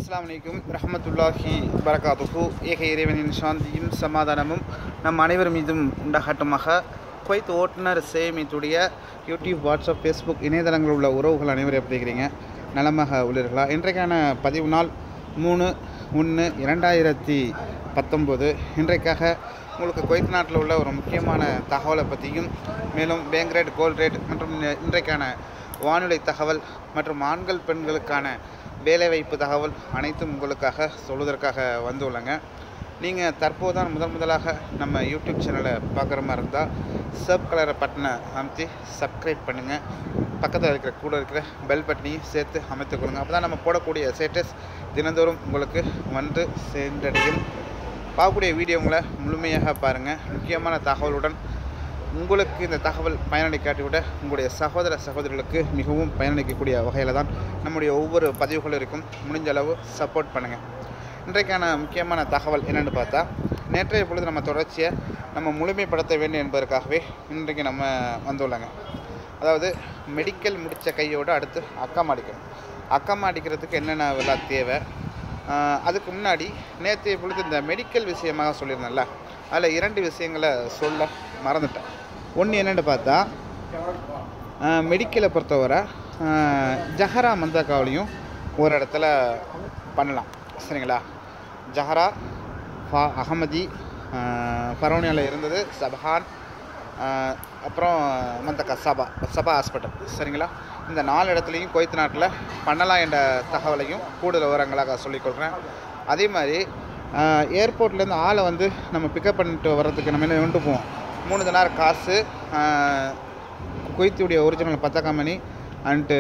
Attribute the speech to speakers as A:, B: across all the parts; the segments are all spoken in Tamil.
A: அஸ்ஸலாமு அலைக்கும் ரஹமத்துல்லாஹி பரகாத்துஹு ஏக இறைவனின் சாந்தியும் சமாதானமும் நம் அனைவர் மீதும் உண்டாகட்டுமாக குவைத் ஓட்டுநர் சேமித்துடைய யூடியூப் வாட்ஸ்அப் ஃபேஸ்புக் இணையதளங்களில் உள்ள உறவுகள் அனைவரும் எப்படி இருக்கிறீங்க நலமாக உள்ளீர்களா இன்றைக்கான பதிவு நாள் மூணு ஒன்று இரண்டாயிரத்தி பத்தொம்போது இன்றைக்காக உங்களுக்கு குவைத் நாட்டில் உள்ள ஒரு முக்கியமான தகவலை பற்றியும் மேலும் பேங்க் ரேட் கோல்ட் ரேட் மற்றும் இன்றைக்கான வானிலை தகவல் மற்றும் ஆண்கள் பெண்களுக்கான வேலைவாய்ப்பு தகவல் அனைத்தும் உங்களுக்காக சொல்வதற்காக வந்துள்ளங்க நீங்கள் தற்போது தான் முதல் முதலாக நம்ம யூடியூப் சேனலை பார்க்குற மாதிரி இருந்தால் சப் கலரை பட்டனை அமைத்தி சப்ஸ்கிரைப் பண்ணுங்கள் பக்கத்தில் இருக்கிற கூட இருக்கிற பெல் பட்டனையும் சேர்த்து அமைத்துக் கொள்ளுங்கள் அப்போ தான் நம்ம போடக்கூடிய ஸ்டேட்டஸ் தினந்தோறும் உங்களுக்கு வந்து சென்றடையும் பார்க்கக்கூடிய வீடியோங்களை முழுமையாக பாருங்கள் முக்கியமான தகவலுடன் உங்களுக்கு இந்த தகவல் பயனளிக்காட்டி விட உங்களுடைய சகோதர சகோதரிகளுக்கு மிகவும் பயனளிக்கக்கூடிய வகையில் தான் நம்முடைய ஒவ்வொரு பதிவுகளும் இருக்கும் முடிஞ்ச அளவு சப்போர்ட் பண்ணுங்கள் இன்றைக்கான முக்கியமான தகவல் என்னென்னு பார்த்தா நேற்றைய பொழுது நம்ம தொடர்ச்சியை நம்ம முழுமைப்படுத்த வேண்டும் என்பதற்காகவே இன்றைக்கு நம்ம வந்துள்ளங்க அதாவது மெடிக்கல் முடித்த கையோடு அடுத்து அக்கம் அடிக்கணும் அக்கம் அடிக்கிறதுக்கு என்னென்ன எல்லாம் தேவை ஆஹ் அதுக்கு முன்னாடி நேற்றைய பொழுது இந்த மெடிக்கல் விஷயமாக சொல்லியிருந்தேன்ல அதில் இரண்டு விஷயங்களை சொல்ல மறந்துட்டேன் ஒன்று என்னென்னு பார்த்தா மெடிக்கலை பொறுத்தவரை ஆஹ் ஜஹரா மந்தக்காவிலையும் ஒரு இடத்துல பண்ணலாம் சரிங்களா ஜஹரா ஃபா அகமதி பரவனியாவில் இருந்தது சபஹான் ஆஹ் அப்புறம் மந்தக்கா சபா சபா ஹாஸ்பிட்டல் சரிங்களா இந்த நாலு இடத்துலையும் குவைத் நாட்டில் பண்ணலாம் என்ற தகவலையும் கூடுதல் விவரங்களாக சொல்லிக்கொள்கிறேன் அதே மாதிரி ஏர்போர்ட்லேருந்து ஆளை வந்து நம்ம பிக்கப் பண்ணிட்டு வர்றதுக்கு நம்ம என்ன கொண்டு போவோம் மூணு தினார் காசு ஆஹ் குவைத்துடைய ஒரிஜினல் பத்தாக்கா மணி அண்டு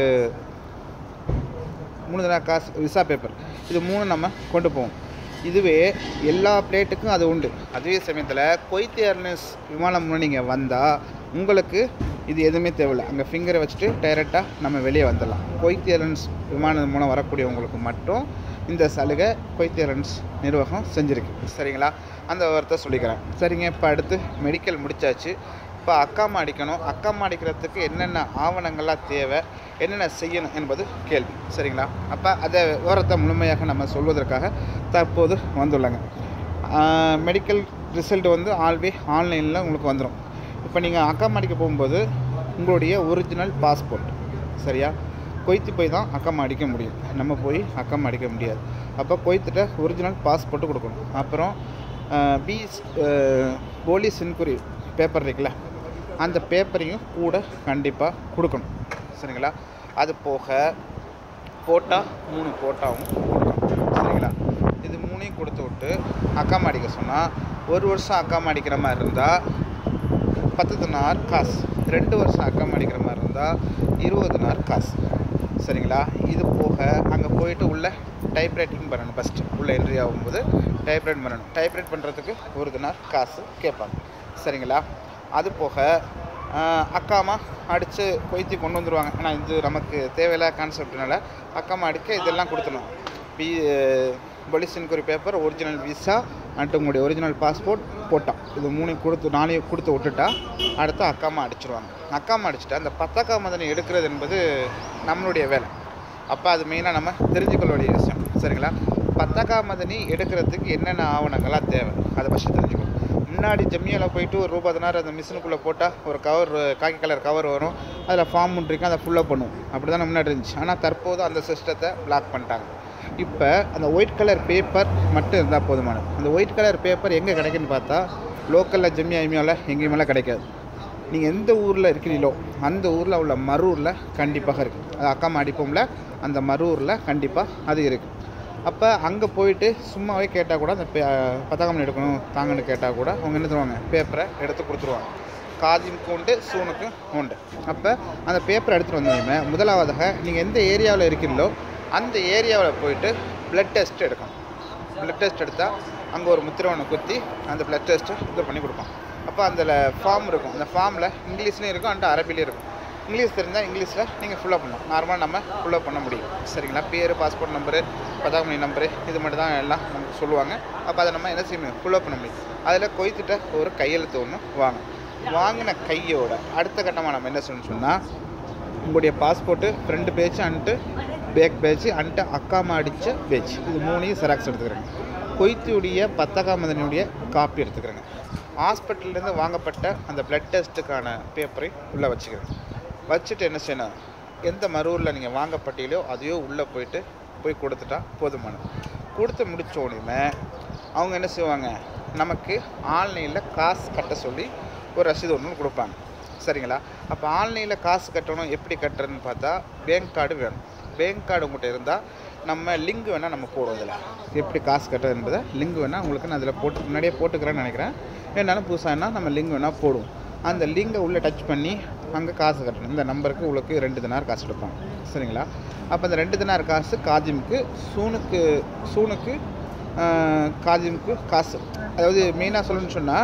A: மூணு தினார் காசு விசா பேப்பர் இது மூணு நம்ம கொண்டு போவோம் இதுவே எல்லா பிளேட்டுக்கும் அது உண்டு அதே சமயத்தில் குவைத் ஏர்லைன்ஸ் விமானம் மூலம் நீங்கள் வந்தால் உங்களுக்கு இது எதுவுமே தேவையில்லை அங்கே ஃபிங்கரை வச்சுட்டு டைரெக்டாக நம்ம வெளியே வந்துடலாம் குவைத் ஏர்லைன்ஸ் விமானம் மூலம் வரக்கூடியவங்களுக்கு மட்டும் இந்த சலுகை குவைத் ஏர்லைன்ஸ் நிர்வாகம் செஞ்சுருக்கு சரிங்களா அந்த விவரத்தை சொல்லிக்கிறேன் சரிங்க இப்போ அடுத்து மெடிக்கல் முடிச்சாச்சு இப்போ அக்காமா அடிக்கணும் அக்காமா அடிக்கிறதுக்கு என்னென்ன ஆவணங்கள்லாம் தேவை என்னென்ன செய்யணும் என்பது கேள்வி சரிங்களா அப்போ அதை விவரத்தை முழுமையாக நம்ம சொல்வதற்காக தற்போது வந்துள்ளங்க மெடிக்கல் ரிசல்ட் வந்து ஆல்வே ஆன்லைனில் உங்களுக்கு வந்துடும் இப்போ நீங்கள் அக்காமா அடிக்க போகும்போது உங்களுடைய ஒரிஜினல் பாஸ்போர்ட் சரியா கொய்த்து போய் தான் அக்கம் அடிக்க முடியும் நம்ம போய் அக்கம் அடிக்க முடியாது அப்போ கொய்த்துட்ட ஒரிஜினல் பாஸ்போர்ட்டு கொடுக்கணும் அப்புறம் பி போலீஸ் இன்குரி பேப்பர் இருக்குல்ல அந்த பேப்பரையும் கூட கண்டிப்பாக கொடுக்கணும் சரிங்களா அது போக போட்டா மூணு போட்டாவும் கொடுக்கணும் சரிங்களா இது மூணையும் கொடுத்து விட்டு அக்காம அடிக்க சொன்னால் ஒரு வருஷம் அக்காம அடிக்கிற மாதிரி இருந்தால் பத்து தினார் காசு ரெண்டு வருஷம் அக்கம் அடிக்கிற மாதிரி இருந்தால் இருபது தினார் காசு சரிங்களா இது போக அங்கே போயிட்டு உள்ள டைப்ரைட்டிங் பண்ணணும் ஃபஸ்ட்டு உள்ளே என்ட்ரி ஆகும்போது டைப்ரைட் பண்ணணும் டைப்ரைட் பண்ணுறதுக்கு ஒரு தினார் காசு கேட்பாங்க சரிங்களா அது போக அக்காமா அடித்து கொய்த்தி கொண்டு வந்துடுவாங்க ஆனால் இது நமக்கு தேவையில்லாத கான்செப்ட்னால அக்காமா அடிக்க இதெல்லாம் கொடுத்துடணும் பி police inquiry paper original visa and உங்களுடைய ஒரிஜினல் பாஸ்போர்ட் போட்டான் இது மூணையும் கொடுத்து நாளையும் கொடுத்து விட்டுட்டா அடுத்து அக்காமா அடிச்சிருவாங்க அக்காமா அடிச்சுட்டா அந்த பத்தாக்கா மதனை எடுக்கிறது என்பது நம்மளுடைய வேலை அப்போ அது மெயினாக நம்ம தெரிஞ்சுக்கொள்ள வேண்டிய விஷயம் சரிங்களா பத்தாக்கா மதனி எடுக்கிறதுக்கு என்னென்ன ஆவணங்கள்லாம் தேவை அதை ஃபஸ்ட்டு தெரிஞ்சுக்கணும் முன்னாடி ஜம்மியாவில் போயிட்டு ஒரு ரூபா தினார் அந்த மிஷினுக்குள்ளே போட்டால் ஒரு கவர் காக்கி கலர் கவர் வரும் அதில் ஃபார்ம் ஒன்று அதை ஃபுல்லாக பண்ணுவோம் அப்படி தான் முன்னாடி இருந்துச்சு ஆனால் தற்போது அந்த சிஸ்டத்தை பிளாக் பண்ணிட்டாங்க இப்போ அந்த ஒயிட் கலர் பேப்பர் மட்டும் இருந்தால் போதுமானது அந்த ஒயிட் கலர் பேப்பர் எங்கே கிடைக்குன்னு பார்த்தா லோக்கலில் ஜம்மி ஐமியாவில் எங்கேயுமெல்லாம் கிடைக்காது நீங்கள் எந்த ஊரில் இருக்கிறீங்களோ அந்த ஊரில் உள்ள மரூரில் கண்டிப்பாக இருக்குது அது அக்காம அடிப்போம்ல அந்த மரூரில் கண்டிப்பாக அது இருக்குது அப்போ அங்கே போயிட்டு சும்மாவே கேட்டால் கூட அந்த பே பத்தாக்கம் எடுக்கணும் தாங்கன்னு கேட்டால் கூட அவங்க என்ன தருவாங்க பேப்பரை எடுத்து கொடுத்துருவாங்க காதிமுக்கு உண்டு சூனுக்கும் உண்டு அப்போ அந்த பேப்பரை எடுத்துகிட்டு வந்தோடனே முதலாவதாக நீங்கள் எந்த ஏரியாவில் இருக்கீங்களோ அந்த ஏரியாவில் போயிட்டு ப்ளட் டெஸ்ட் எடுக்கணும் ப்ளட் டெஸ்ட் எடுத்தால் அங்கே ஒரு முத்திரை ஒன்று குத்தி அந்த ப்ளட் டெஸ்ட்டை இது பண்ணி கொடுப்பான் அப்போ அதில் ஃபார்ம் இருக்கும் அந்த ஃபார்மில் இங்கிலீஷ்லேயும் இருக்கும் அண்ட் அரபிலையும் இருக்கும் இங்கிலீஷ் தெரிஞ்சால் இங்கிலீஷில் நீங்கள் ஃபுல்லப் பண்ணலாம் நார்மலாக நம்ம ஃபுல்லப் பண்ண முடியும் சரிங்களா பேர் பாஸ்போர்ட் நம்பரு பத்தாம் மணி நம்பரு இது மட்டும் தான் எல்லாம் நமக்கு சொல்லுவாங்க அப்போ அதை நம்ம என்ன செய்ய முடியும் ஃபுல்லப் பண்ண முடியும் அதில் கொய்த்துட்ட ஒரு கையெழுத்து ஒன்று வாங்க வாங்கின கையோட அடுத்த கட்டமாக நம்ம என்ன சொல்லணும்னு சொன்னால் உங்களுடைய passport front page and back page and அக்காமா அடித்த பேட்ச் இது மூணையும் செராக்ஸ் எடுத்துக்கிறேங்க கொய்த்தியுடைய பத்தகாமதனுடைய காப்பி எடுத்துக்கிறேங்க ஹாஸ்பிட்டல்லேருந்து வாங்கப்பட்ட அந்த பிளட் டெஸ்ட்டுக்கான பேப்பரை உள்ளே வச்சுக்கிறேன் வச்சுட்டு என்ன செய்யணும் எந்த மருவூரில் நீங்கள் வாங்கப்பட்டீங்களோ அதையோ உள்ளே போயிட்டு போய் கொடுத்துட்டா போதுமானது கொடுத்து முடிச்ச உடனே அவங்க என்ன செய்வாங்க நமக்கு ஆன்லைனில் காசு கட்ட சொல்லி ஒரு ரசீது ஒன்று கொடுப்பாங்க சரிங்களா அப்போ ஆன்லைனில் காசு கட்டணும் எப்படி கட்டுறதுன்னு பார்த்தா பேங்க் கார்டு வேணும் பேங்க் கார்டு உங்கள்கிட்ட இருந்தால் நம்ம லிங்க் வேணால் நம்ம போடுவோம் இதில் எப்படி காசு கட்டுறது என்பதை லிங்க் வேணால் உங்களுக்கு நான் அதில் போட்டு முன்னாடியே போட்டுக்கிறேன்னு நினைக்கிறேன் வேணாலும் புதுசாகனா நம்ம லிங்க் வேணால் போடுவோம் அந்த லிங்கை உள்ளே டச் பண்ணி அங்கே காசு கட்டணும் இந்த நம்பருக்கு உங்களுக்கு ரெண்டு தினார் காசு எடுப்பாங்க சரிங்களா அப்போ அந்த ரெண்டு தினார் காசு காஜிமுக்கு சூனுக்கு சூனுக்கு ஆஹ், காஜிமுக்கு காசு அதாவது மெயினாக சொல்லணும்னு சொன்னால்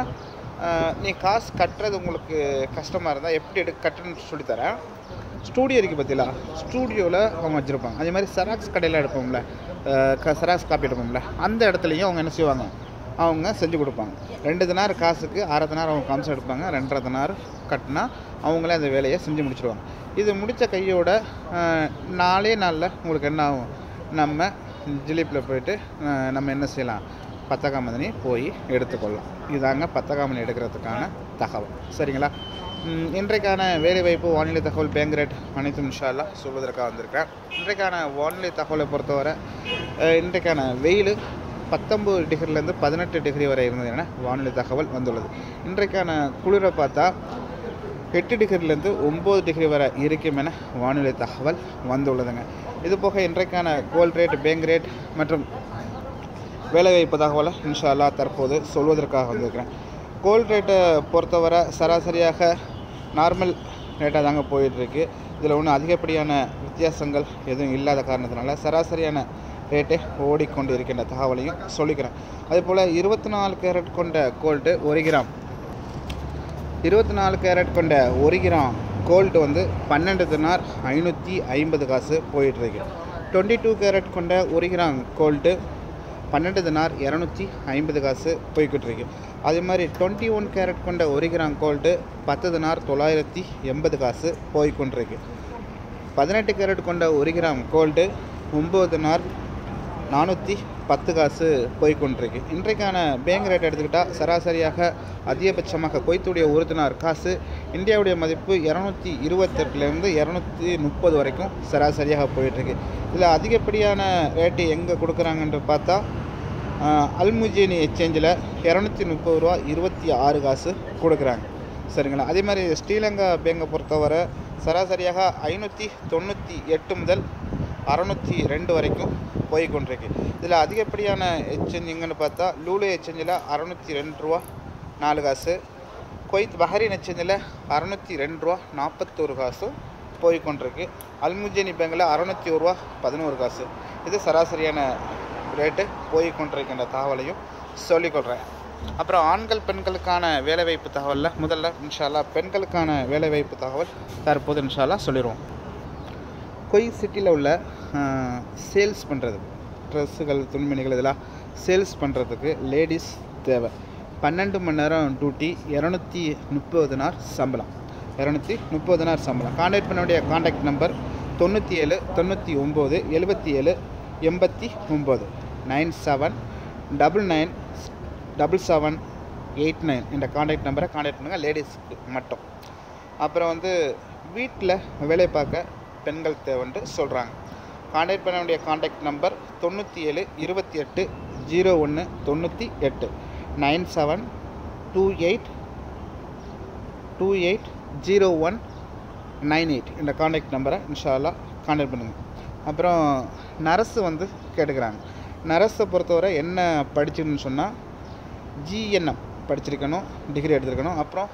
A: நீ காசு கட்டுறது உங்களுக்கு கஷ்டமாக இருந்தால் எப்படி எடு கட்டணும்னு சொல்லித்தரேன் ஸ்டூடியோ இருக்குது பார்த்தீங்களா ஸ்டூடியோவில் அவங்க வச்சுருப்பாங்க அதே மாதிரி செராக்ஸ் கடையில் எடுப்போம்ல செராக்ஸ் காப்பி எடுப்போம்ல அந்த இடத்துலையும் அவங்க என்ன செய்வாங்க அவங்க செஞ்சு கொடுப்பாங்க ரெண்டு தினார் காசுக்கு அரை தினார் அவங்க காமிச்சு எடுப்பாங்க ரெண்டரை தினார் கட்டினா அவங்களே அந்த வேலையை செஞ்சு முடிச்சிடுவாங்க இது முடித்த கையோட அஹ், நாலே நாளில் உங்களுக்கு என்ன ஆகும் நம்ம ஜிலிப்பில் போயிட்டு அஹ், நம்ம என்ன செய்யலாம் பத்தகாமதனி போய் எடுத்துக்கொள்ளலாம் இதாங்க பத்தகாமணி எடுக்கிறதுக்கான தகவல் சரிங்களா ம், இன்றைக்கான வேலைவாய்ப்பு வானிலை தகவல் பேங்க் ரேட் அனைத்தும் இன்ஷால்லா சொல்வதற்காக வந்திருக்கேன் இன்றைக்கான வானிலை தகவலை பொறுத்தவரை அஹ், இன்றைக்கான வெயில் பத்தொம்பது டிகிரிலேருந்து பதினெட்டு டிகிரி வரை இருந்தது என வானிலை தகவல் வந்துள்ளது இன்றைக்கான குளிரை பார்த்தா எட்டு டிகிரிலேருந்து ஒம்பது டிகிரி வரை இருக்கும் என வானிலை தகவல் வந்துள்ளதுங்க இது போக இன்றைக்கான கோல்ட் ரேட் பேங்க் ரேட் மற்றும் வேலைவாய்ப்பு தகவலை இன்ஷா அல்லாஹ் தற்போது சொல்வதற்காக வந்திருக்கிறேன் கோல்ட் ரேட்டை பொறுத்தவரை சராசரியாக நார்மல் ரேட்டாக தாங்க போயிட்டுருக்கு இதில் ஒன்றும் அதிகப்படியான வித்தியாசங்கள் எதுவும் இல்லாத காரணத்தினால சராசரியான ரேட்டே ஓடிக்கொண்டு இருக்கின்ற தகவலையும் சொல்லிக்கிறேன் அதேபோல் இருபத்தி நாலு கேரட் கொண்ட கோல்டு ஒரு கிராம் இருபத்தி நாலு கேரட் கொண்ட ஒரு கிராம் கோல்டு வந்து பன்னெண்டு தினார் ஐநூற்றி ஐம்பது காசு போயிட்டுருக்கு டுவெண்ட்டி டூ கேரட் கொண்ட ஒரு கிராம் கோல்டு பன்னெண்டு தினார் இரநூத்தி ஐம்பது காசு போய்கிட்டு இருக்கு அதே மாதிரி டுவெண்ட்டி ஒன் கேரட் கொண்ட ஒரு கிராம் கோல்டு பத்து தினார் தொள்ளாயிரத்தி எண்பது காசு போய்கொண்டிருக்கு பதினெட்டு கேரட் கொண்ட ஒரு கிராம் கோல்டு ஒம்பது தினார் நானூற்றி பத்து காசு போய்கொண்டிருக்கு இன்றைக்கான பேங்க் ரேட் எடுத்துக்கிட்டால் சராசரியாக அதிகபட்சமாக கொய்த்துடைய ஒரு தினார் காசு இந்தியாவுடைய மதிப்பு இரநூத்தி இருபத்தெட்டுலேருந்து இரநூத்தி முப்பது வரைக்கும் சராசரியாக போயிட்டுருக்கு இதில் அதிகப்படியான ரேட்டு எங்கே கொடுக்குறாங்கன்னு பார்த்தா ஆஹ், அல்முஜினி எக்ஸ்சேஞ்சில் இரநூத்தி முப்பது ரூபா இருபத்தி ஆறு காசு கொடுக்குறாங்க சரிங்களா அதே மாதிரி ஸ்ரீலங்கா பேங்கை பொறுத்தவரை சராசரியாக ஐநூற்றி தொண்ணூற்றி எட்டு முதல் அறநூற்றி ரெண்டு வரைக்கும் போய் கொண்டிருக்கு இதில் அதிகப்படியான எக்ஸ்சேஞ்ச் எங்கன்னு பார்த்தா லூலு எக்ஸ்சேஞ்சில் அறநூற்றி ரெண்டு ரூபா நாலு காசு கொய்த் பஹ்ரைன் எக்ஸ்சேஞ்சில் அறநூற்றி ரெண்டு ரூபா நாற்பத்தோரு காசும் போய் கொண்டிருக்கு அல்முஜினி பேங்கில் அறநூற்றி ஒரு ரூபா பதினோரு காசு இது சராசரியான ரேட்டு போய் கொண்டிருக்கின்ற தகவலையும் சொல்லிக்கொள்கிறேன் அப்புறம் ஆண்கள் பெண்களுக்கான வேலைவாய்ப்பு தகவலில் முதல்ல இன்ஷால்லா பெண்களுக்கான வேலைவாய்ப்பு தகவல் தற்போது இன்ஷால்லா சொல்லிடுவோம் கொய் சிட்டியில் உள்ள சேல்ஸ் பண்ணுறது ட்ரெஸ்ஸுகள் துணிமணிகள் இதெல்லாம் சேல்ஸ் பண்ணுறதுக்கு லேடிஸ் தேவை பன்னெண்டு மணி நேரம் டியூட்டி இரநூத்தி முப்பது நார் சம்பளம் இரநூத்தி முப்பது நார் சம்பளம் காண்டாக்ட் பண்ண வேண்டிய காண்டாக்ட் நம்பர் தொண்ணூற்றி ஏழு தொண்ணூற்றி ஒம்பது எழுபத்தி ஏழு எண்பத்தி ஒம்பது nine seven double nine double seven eight nine என்ற காண்டாக்ட் நம்பரை காண்டாக்ட் பண்ணுங்கள் லேடிஸ்க்கு மட்டும் அப்புறம் வந்து வீட்டில் வேலை பார்க்க பெண்கள் தேவைன்ட்டு சொல்கிறாங்க காண்டாக்ட் பண்ண வேண்டிய காண்டாக்ட் நம்பர் தொண்ணூற்றி ஏழு இருபத்தி எட்டு ஜீரோ ஒன்று தொண்ணூற்றி எட்டு nine seven two eight two eight zero one nine eight இந்த காண்டாக்ட் நம்பரை இன்ஷால்லா காண்டாக்ட் பண்ணுங்கள் அப்புறம் நர்ஸு வந்து கேட்டுக்கிறாங்க நர்ஸை பொறுத்தவரை என்ன படிச்சுன்னு சொன்னால் ஜிஎன்எம் படிச்சிருக்கணும் டிகிரி எடுத்திருக்கணும் அப்புறம்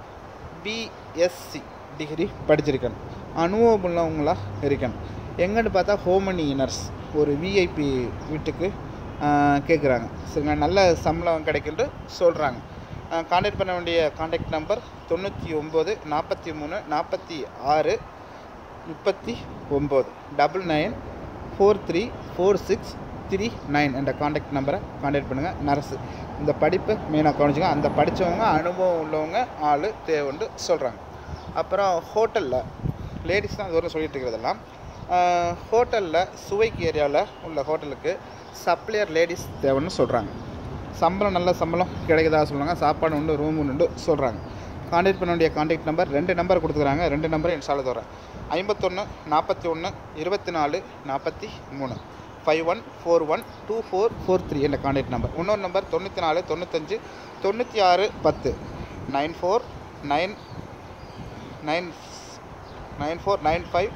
A: பிஎஸ்சி டிகிரி படிச்சிருக்கணும் அனுபவம் உள்ளவங்களாக இருக்கணும் எங்கன்னு பார்த்தா ஹோமனி நர்ஸ் ஒரு விஐபி வீட்டுக்கு கேட்குறாங்க சரிங்களா நல்ல சம்பளம் கிடைக்குன்ட்டு சொல்கிறாங்க காண்டாக்ட் பண்ண வேண்டிய காண்டாக்ட் நம்பர் தொண்ணூற்றி ஒம்பது நாற்பத்தி மூணு நாற்பத்தி ஆறு முப்பத்தி ஒம்பது double nine four three four six three nine என்ற காண்டாக்ட் நம்பரை காண்டாக்ட் பண்ணுங்கள் நர்ஸு இந்த படிப்பை மெயினாக கவனிச்சுங்க அந்த படித்தவங்க அனுபவம் உள்ளவங்க ஆள் தேவைன்னு சொல்கிறாங்க அப்புறம் ஹோட்டலில் லேடிஸ் தான் இது வரைக்கும் சொல்லிட்டு இருக்கிறதெல்லாம் ஹோட்டலில் சுவைக்கு ஏரியாவில் உள்ள ஹோட்டலுக்கு சப்ளையர் லேடிஸ் தேவைன்னு சொல்கிறாங்க சம்பளம் நல்ல சம்பளம் கிடைக்குதா சொல்கிறாங்க சாப்பாடு உண்டு ரூம் உண்டு சொல்கிறாங்க கான்டாக்ட் பண்ண வேண்டிய கான்டாக்ட் நம்பர் ரெண்டு நம்பர் கொடுத்துக்கிறாங்க ரெண்டு நம்பரும் இன்ஸ்டால தரேன் ஐம்பத்தொன்று நாற்பத்தி ஒன்று இருபத்தி நாலு நாற்பத்தி மூணு five one four one two four four three என்ற கான்டாக்ட் நம்பர் இன்னொரு நம்பர் தொண்ணூற்றி நாலு தொண்ணூத்தஞ்சு தொண்ணூற்றி ஆறு பத்து nine four nine nine nine four nine five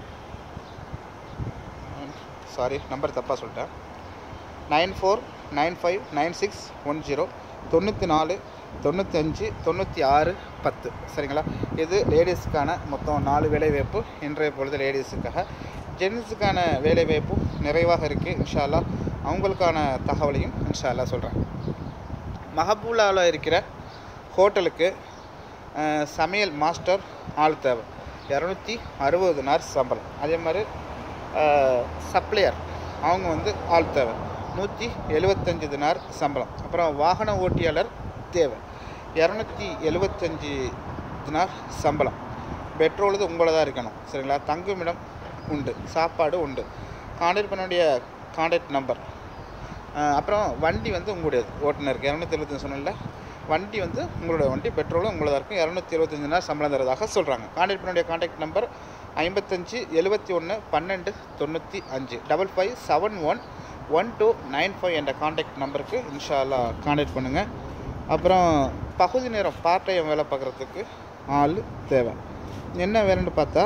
A: sorry number தப்பாக சொல்லிட்டேன் nine four nine five nine six one zero தொண்ணூற்றி நாலு தொண்ணூத்தஞ்சு தொண்ணூற்றி ஆறு பத்து சரிங்களா இது லேடிஸுக்கான மொத்தம் நாலு வேலைவாய்ப்பு இன்றைய பொழுது லேடிஸுக்காக ஜென்ஸுக்கான வேலைவாய்ப்பு நிறைவாக இருக்குது இன்ஷால்லா அவங்களுக்கான தகவலையும் இன்ஷால்லா சொல்கிறேன் மஹபூலாவில் இருக்கிற ஹோட்டலுக்கு அஹ், சமையல் மாஸ்டர் ஆள் தேவை இரநூத்தி அறுபது நார் சம்பளம் அதே மாதிரி சப்ளையர் அவங்க வந்து ஆள் தேவை நூற்றி எழுபத்தஞ்சு தினார் சம்பளம் அப்புறம் வாகன ஓட்டியாளர் தேவை இரநூத்தி எழுபத்தஞ்சி தினார் சம்பளம் பெட்ரோல் இது உங்களதாக இருக்கணும் சரிங்களா தங்குமிடம் உண்டு சாப்பாடு உண்டு கான்டாக்ட் பண்ண வேண்டிய கான்டாக்ட் நம்பர் அப்புறம் வண்டி வந்து உங்களுடையது ஓட்டுநருக்கு இரநூத்தி எழுபத்தஞ்சு சொன்னல வண்டி வந்து உங்களோட வண்டி பெட்ரோலும் உங்களதாக இருக்கும் இரநூத்தி எழுபத்தஞ்சு நாள் சம்பளம் தரதாக சொல்கிறாங்க கான்டாக்ட் பண்ண வேண்டிய கான்டாக்ட் நம்பர் ஐம்பத்தஞ்சு எழுபத்தி ஒன்று பன்னெண்டு தொண்ணூற்றி அஞ்சு double five seven one one two nine five என்ற கான்டாக்ட் நம்பருக்கு இன்ஷால்லா கான்டாக்ட் பண்ணுங்கள் அப்புறம் பகுதி நேரம் பார்ட் டைம் வேலை பார்க்குறதுக்கு ஆள் தேவை என்ன வேலைன்னு பார்த்தா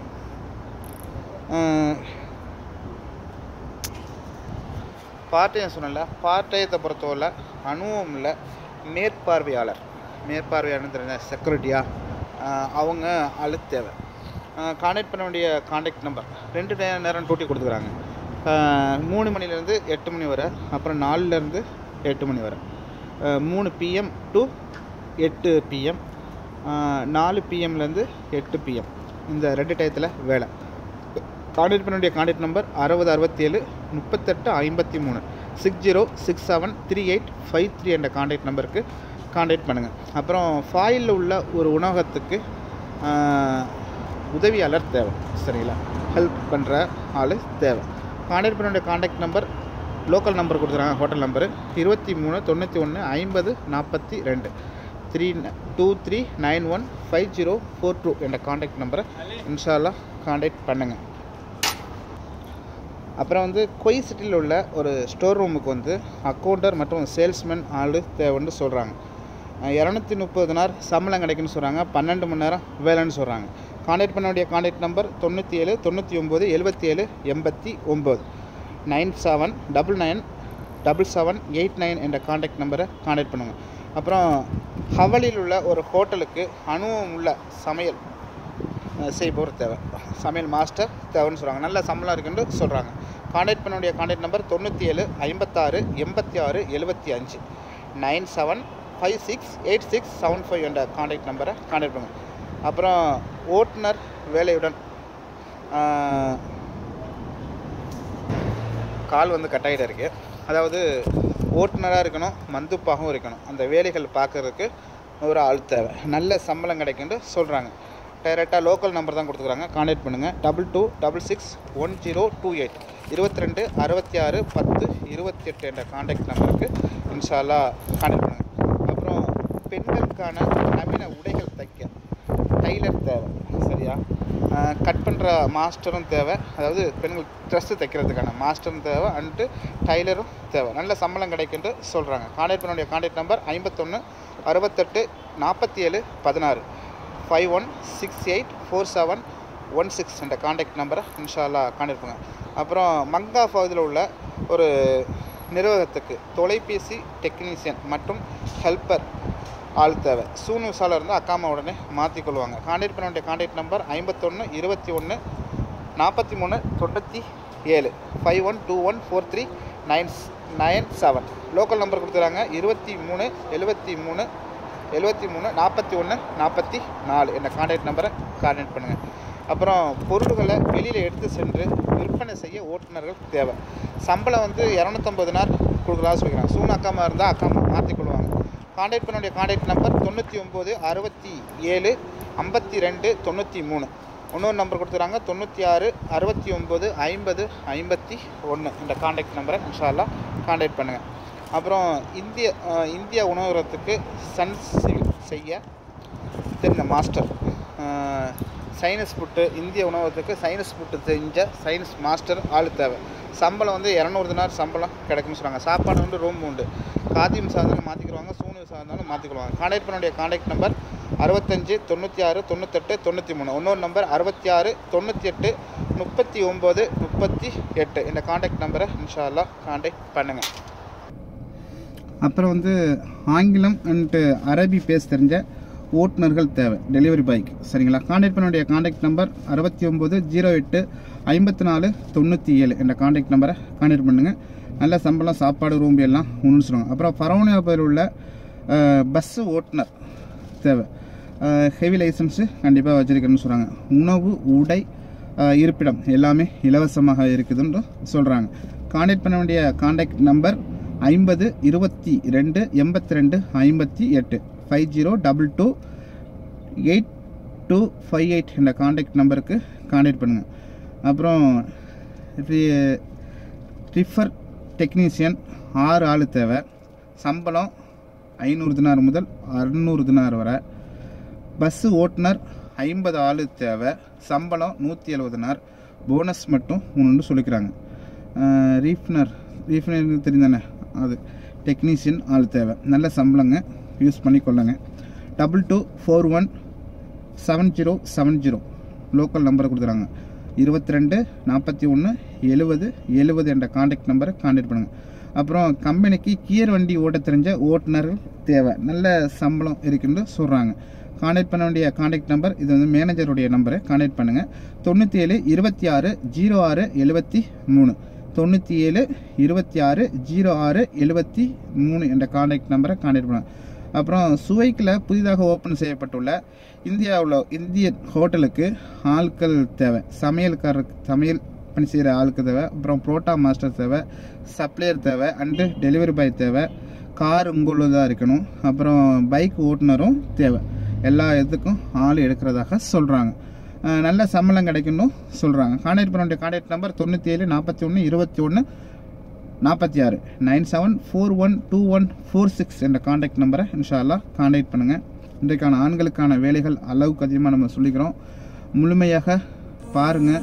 A: பார்ட் டைம் சொன்னல பார்ட் டைத்தை பொறுத்தவரை அனுபவம் இல்லை மேற்பார்வையாளர் மேற்பார்வையாளர்னு தெரிஞ்ச செக்யூரிட்டியாக அவங்க ஆளு தேவை கான்டாக்ட் பண்ண வேண்டிய கான்டாக்ட் நம்பர் ரெண்டு நே- நேரம் டூட்டி கொடுத்துக்குறாங்க ஆஹ் மூணு மணிலேருந்து எட்டு மணி வரை அப்புறம் நாலுலேருந்து எட்டு மணி வரை ஆஹ் மூணு பிஎம் டு எட்டு பிஎம் நாலு பிஎம்லேருந்து எட்டு பிஎம் இந்த ரெண்டு டயத்தில் வேலை கான்டாக்ட் பண்ண வேண்டிய கான்டாக்ட் நம்பர் அறுபது அறுபத்தேழு முப்பத்தெட்டு ஐம்பத்தி மூணு six zero six seven three eight five three என்ற கான்டாக்ட் நம்பருக்கு கான்டாக்ட் பண்ணுங்கள் அப்புறம் ஃபாயிலில் உள்ள ஒரு உணவகத்துக்கு ஆஹ், உதவியாளர் தேவை சரிங்களா ஹெல்ப் பண்ணுற ஆள் தேவை கான்டாக்ட் பண்ண வேண்டிய கான்டாக்ட் நம்பர் லோக்கல் நம்பர் கொடுத்துருக்காங்க ஹோட்டல் நம்பரு இருபத்தி மூணு தொண்ணூற்றி ஒன்று ஐம்பது நாற்பத்தி ரெண்டு three two three nine one five zero four two என்ற கான்டாக்ட் நம்பரை இன்ஷால்லா கான்டாக்ட் பண்ணுங்கள் அப்புறம் வந்து கொய் சிட்டியில் உள்ள ஒரு ஸ்டோர் ரூமுக்கு வந்து அக்கௌண்டர் மற்றும் சேல்ஸ்மேன் ஆள் தேவைன்னு சொல்கிறாங்க இரநூத்தி முப்பது நார் சம்பளம் கிடைக்குன்னு சொல்கிறாங்க பன்னெண்டு மணி நேரம் வேலைன்னு சொல்கிறாங்க கான்டாக்ட் பண்ண வேண்டிய கான்டாக்ட் நம்பர் தொண்ணூற்றி ஏழு தொண்ணூற்றி ஒம்பது எழுபத்தி ஏழு எண்பத்தி ஒம்பது nine seven double nine double seven eight nine என்ற கான்டாக்ட் நம்பரை கான்டாக்ட் பண்ணுங்கள் அப்புறம் ஹவலில் உள்ள ஒரு ஹோட்டலுக்கு அனுபவம் உள்ள சமையல் அஹ் செய்பவர் தேவை சமையல் மாஸ்டர் தேவைன்னு சொல்கிறாங்க நல்ல சம்பளம் இருக்குன்னு சொல்கிறாங்க கான்டாக்ட் பண்ண வேண்டிய கான்டாக்ட் நம்பர் தொண்ணூற்றி ஏழு ஐம்பத்தாறு எண்பத்தி ஆறு எழுபத்தி அஞ்சு nine seven five six eight six seven five என்ற கான்டாக்ட் நம்பரை கான்டாக்ட் பண்ணுங்கள் அப்புறம் ஓட்டுநர் வேலையுடன் அஹ், கால் வந்து கட் ஆகிட்டு இருக்கு அதாவது ஓட்டுநராக இருக்கணும் மந்துப்பாகவும் இருக்கணும் அந்த வேலைகள் பார்க்கறதுக்கு ஒரு ஆள் தேவை நல்ல சம்பளம் கிடைக்குன்னு சொல்கிறாங்க டைரெக்டாக லோக்கல் நம்பர் தான் கொடுத்துக்குறாங்க கான்டாக்ட் பண்ணுங்கள் double two double six one zero two eight இருபத்தி ரெண்டு அறுபத்தி ஆறு பத்து இருபத்தி எட்டு என்ற கான்டாக்ட் நம்பருக்கு இன்ஷால்லா கான்டாக்ட் பண்ணுங்கள் அப்புறம் பெண்களுக்கான நவீன உடைகள் தைக்க டைலர் தேவை சரியா கட் பண்ணுற மாஸ்டரும் தேவை அதாவது பெண்கள் ட்ரெஸ்ஸு தைக்கிறதுக்கான மாஸ்டரும் தேவை அண்டு டைலரும் தேவை நல்ல சம்பளம் கிடைக்குன்ட்டு சொல்கிறாங்க கான்டாக்ட் பண்ண வேண்டிய கான்டாக்ட் நம்பர் ஐம்பத்தொன்று அறுபத்தெட்டு நாற்பத்தி ஏழு பதினாறு five one six eight four seven one six என்ற கான்டாக்ட் நம்பரை இன்ஷால்லா கான்டாக்ட் பண்ணுங்க அப்புறம் மங்கா பகுதியில் உள்ள ஒரு நிர்வாகத்துக்கு தொலைபேசி டெக்னீஷியன் மற்றும் ஹெல்ப்பர் ஆள் தேவை சூனு விசால இருந்து அக்காமா உடனே மாற்றிக்கொள்வாங்க கான்டாக்ட் பண்ண வேண்டிய கான்டாக்ட் நம்பர் ஐம்பத்தொன்று இருபத்தி ஒன்று நாற்பத்தி மூணு தொண்ணூற்றி ஏழு five one two one four three nine nine seven local number கொடுத்துறாங்க இருபத்தி மூணு எழுபத்தி மூணு எழுபத்தி மூணு நாற்பத்தி ஒன்று நாற்பத்தி நாலு என்ற கான்டாக்ட் நம்பரை கான்டாக்ட் பண்ணுங்கள் அப்புறம் பொருள்களை வெளியில் எடுத்து சென்று விற்பனை செய்ய ஓட்டுநர்கள் தேவை சம்பளம் வந்து இரநூத்தம்பது நாள் கொடுக்குறதா சொல்லிக்கிறாங்க சூன் அக்காமா இருந்தால் அக்காமா மாற்றிக்கொள்வாங்க கான்டாக்ட் பண்ண வேண்டிய கான்டாக்ட் நம்பர் தொண்ணூற்றி ஒம்பது அறுபத்தி ஏழு ஐம்பத்தி ரெண்டு தொண்ணூற்றி மூணு இன்னொரு நம்பர் கொடுத்துறாங்க தொண்ணூற்றி ஆறு அறுபத்தி ஒம்பது ஐம்பது ஐம்பத்தி ஒன்று இந்த காண்டாக்ட் நம்பரை இன்ஷால்லா காண்டாக்ட் பண்ணுங்கள் அப்புறம் இந்திய அஹ், இந்திய உணவகத்துக்கு சன்சீவ் செய்ய தெரிந்த மாஸ்டர் அஹ், சைனஸ் புட்டு இந்திய உணவகத்துக்கு சைனஸ் புட்டு செஞ்ச சைனஸ் மாஸ்டர் ஆள் தேவை சம்பளம் வந்து இரநூறு தினார் சம்பளம் கிடைக்கும்னு சொல்கிறாங்க சாப்பாடு வந்து ரூம் உண்டு காத்தியம் சாதனம் மாற்றிக்கிடுவாங்க சூனு சாதனம் மாற்றிக்கிடுவாங்க காண்டாக்ட் பண்ண வேண்டிய காண்டாக்ட் நம்பர் அறுபத்தஞ்சு தொண்ணூற்றி ஆறு தொண்ணூத்தெட்டு தொண்ணூற்றி மூணு இன்னொரு நம்பர் அறுபத்தி ஆறு தொண்ணூற்றி எட்டு முப்பத்தி ஒம்பது முப்பத்தி எட்டு இந்த காண்டாக்ட் நம்பரை இன்ஷா அல்லாஹ் காண்டாக்ட் பண்ணுங்கள் அப்புறம் வந்து ஆங்கிலம் அண்ட் அரபி பேச தெரிஞ்ச ஓட்டுநர்கள் தேவை டெலிவரி பாய்க்கு சரிங்களா காண்டாக்ட் பண்ண வேண்டிய காண்டாக்ட் நம்பர் அறுபத்தி ஒம்பது ஜீரோ எட்டு ஐம்பத்தி நாலு தொண்ணூற்றி ஏழு என்ற காண்டாக்ட் நம்பரை காண்டாக்ட் பண்ணுங்கள் நல்ல சம்பளம் சாப்பாடு ரூம் எல்லாம் ஒன்று சொல்லுவாங்க அப்புறம் பரவனியாபுரில் உள்ள பஸ்ஸு ஓட்டுநர் தேவை ஹெவி லைசன்ஸு கண்டிப்பாக வச்சுருக்கேன்னு சொல்கிறாங்க உணவு உடை அஹ், இருப்பிடம் எல்லாமே இலவசமாக இருக்குதுன்னு சொல்கிறாங்க காண்டாக்ட் பண்ண வேண்டிய காண்டாக்ட் நம்பர் ஐம்பது இருபத்தி ரெண்டு எண்பத்தி ரெண்டு ஐம்பத்தி எட்டு five zero double two eight two five eight என்ற காண்டாக்ட் நம்பருக்கு காண்டாக்ட் பண்ணுங்கள் அப்புறம் ரிஃபர் டெக்னீஷியன் ஆறு ஆள் தேவை சம்பளம் ஐநூறு தினார் முதல் அறுநூறு தினார் வரை பஸ்ஸு ஓட்டுநர் ஐம்பது ஆள் தேவை சம்பளம் நூற்றி எழுபது நார் போனஸ் மட்டும் ஒன்று சொல்லிக்கிறாங்க ரீஃப்னர் ரீஃப்னர் தெரிந்தானே அது டெக்னீஷியன் ஆள் தேவை நல்ல சம்பளங்க யூஸ் பண்ணி கொள்ளுங்க double two four one seven zero seven zero local நம்பரை கொடுத்துறாங்க இருபத்தி ரெண்டு நாற்பத்தி ஒன்று எழுபது எழுபது என்ற காண்டாக்ட் நம்பரை காண்டாக்ட் பண்ணுங்கள் அப்புறம் கம்பெனிக்கு கியர் வண்டி ஓட்ட தெரிஞ்ச ஓட்டுநர்கள் தேவை நல்ல சம்பளம் இருக்குன்னு சொல்கிறாங்க காண்டாக்ட் பண்ண வேண்டிய காண்டாக்ட் நம்பர் இது வந்து மேனேஜருடைய நம்பரை காண்டாக்ட் பண்ணுங்கள் தொண்ணூற்றி ஏழு இருபத்தி ஆறு ஜீரோ ஆறு எழுபத்தி மூணு தொண்ணூற்றி ஏழு இருபத்தி ஆறு ஜீரோ ஆறு எழுபத்தி மூணு என்ற காண்டாக்ட் நம்பரை காண்டாக்ட் பண்ணுங்கள் அப்புறம் சுவைக்கில் புதிதாக ஓப்பன் செய்யப்பட்டுள்ள இந்தியாவில் இந்திய ஹோட்டலுக்கு ஆட்கள் தேவை சமையல்காரருக்கு சமையல் பணி செய்கிற ஆளுக்கு தேவை அப்புறம் புரோட்டா மாஸ்டர் தேவை சப்ளையர் தேவை அண்டு டெலிவரி பாய் தேவை கார் உங்களுதாக இருக்கணும் அப்புறம் பைக் ஓட்டுநரும் தேவை எல்லா இதுக்கும் ஆள் எடுக்கிறதாக சொல்கிறாங்க நல்ல சம்பளம் கிடைக்கணும் சொல்கிறாங்க கான்டாக்ட் பண்ண வேண்டிய கான்டாக்ட் நம்பர் தொண்ணூற்றி ஏழு நாற்பத்தி ஒன்று இருபத்தி ஒன்று நாற்பத்தி ஆறு nine seven four one two one four six என்ற காண்டாக்ட் நம்பரை இன்ஷா அல்லாஹ் காண்டாக்ட் பண்ணுங்கள் இன்றைக்கான ஆண்களுக்கான வேலைகள் அளவுக்கு அதிகமாக நம்ம சொல்லிக்கிறோம் முழுமையாக பாருங்கள்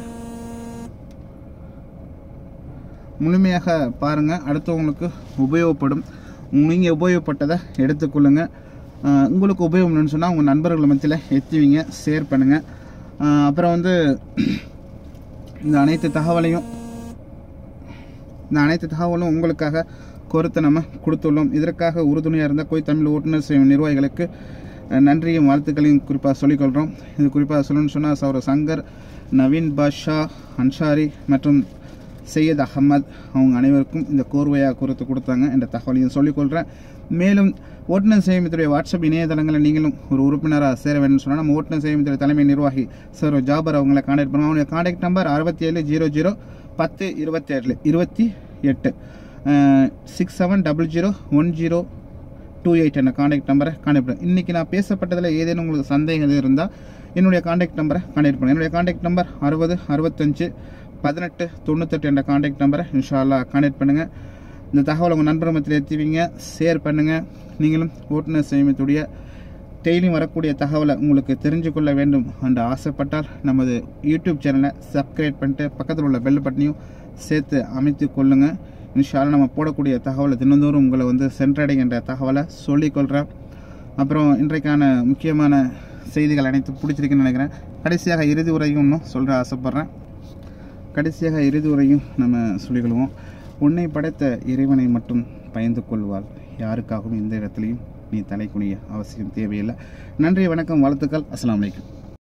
A: முழுமையாக பாருங்கள் அடுத்தவங்களுக்கு உபயோகப்படும் நீங்கள் உபயோகப்பட்டதை எடுத்துக்கொள்ளுங்க ஆஹ் உங்களுக்கு உபயோகம் இல்லைன்னு சொன்னால் உங்கள் நண்பர்கள் மத்தியில் எத்துவீங்க ஷேர் பண்ணுங்கள் ஆஹ் அப்புறம் வந்து இந்த அனைத்து தகவலையும் இந்த அனைத்து தகவலும் உங்களுக்காக கோர்த்து நம்ம கொடுத்துள்ளோம் இதற்காக உறுதுணையாக இருந்த கோய் தமிழ் ஓட்டுநர் சேவை நிர்வாகிகளுக்கு அஹ், நன்றியும் வாழ்த்துக்களையும் குறிப்பாக சொல்லிக்கொள்கிறோம் இது குறிப்பாக சொல்லணும்னு சொன்னால் சௌர சங்கர் நவீன் பாஷா அன்சாரி மற்றும் சையத் அகமது அவங்க அனைவருக்கும் இந்த கோர்வையாக குறித்து கொடுத்தாங்க என்ற தகவலையும் சொல்லிக்கொள்கிறேன் மேலும் ஓட்டுநர் சேமித்துடைய வாட்ஸ்அப் இணையதளங்களில் நீங்களும் ஒரு உறுப்பினராக சேர வேண்டும் சொன்னால் நம்ம ஓட்டுநர் சேமித்துடைய தலைமை நிர்வாகி சார் ஜாபர் அவங்களை காண்டாக்ட் பண்ணுவோம் அவங்களுடைய காண்டாக்ட் நம்பர் அறுபத்தி ஏழு ஜீரோ ஜீரோ பத்து இருபத்தேழு இருபத்தி எட்டு six seven double zero one zero two eight என்ற காண்டாக்ட் நம்பரை காண்டாக்ட் பண்ணுங்க இன்றைக்கி நான் பேசப்பட்டதில் ஏதேனும் உங்களுக்கு சந்தேகம் எதுவும் இருந்தால் என்னுடைய காண்டாக்ட் நம்பரை காண்டாக்ட் பண்ணுங்க என்னுடைய காண்டாக்ட் நம்பர் அறுபது அறுபத்தஞ்சு பதினெட்டு தொண்ணூத்தெட்டு என்ற காண்டாக்ட் நம்பரை இன்ஷா அல்லாஹ் காண்டாக்ட் பண்ணுங்கள் இந்த தகவல் உங்கள் நண்பர் மத்தியில் எத்திவிங்க ஷேர் பண்ணுங்கள் நீங்களும் ஓட்டுநர் சேமித்துடைய டெய்லியும் வரக்கூடிய தகவலை உங்களுக்கு தெரிஞ்சு கொள்ள வேண்டும் என்று ஆசைப்பட்டால் நமது யூடியூப் சேனலை சப்ஸ்கிரைப் பண்ணிட்டு பக்கத்தில் உள்ள பெல் பட்டனையும் சேர்த்து அமைத்து கொள்ளுங்கள் இன்ஷால்லாம் நம்ம போடக்கூடிய தகவலை தினந்தோறும் உங்களை வந்து சென்றடைகின்ற தகவலை சொல்லிக்கொள்கிறேன் அப்புறம் இன்றைக்கான முக்கியமான செய்திகள் அனைத்தும் பிடிச்சிருக்குன்னு நினைக்கிறேன் கடைசியாக இறுதி உரையும் இன்னும் சொல்கிற ஆசைப்பட்றேன் கடைசியாக இறுதி உரையும் நம்ம சொல்லிக்கொள்வோம் உன்னை படைத்த இறைவனை மட்டும் பயந்து கொள்வாள் யாருக்காகவும் எந்த இடத்துலையும் நீ தலை குனிய அவசியம் தேவையில்லை நன்றி வணக்கம் வாழ்த்துக்கள் அஸ்ஸலாமு அலைக்கும்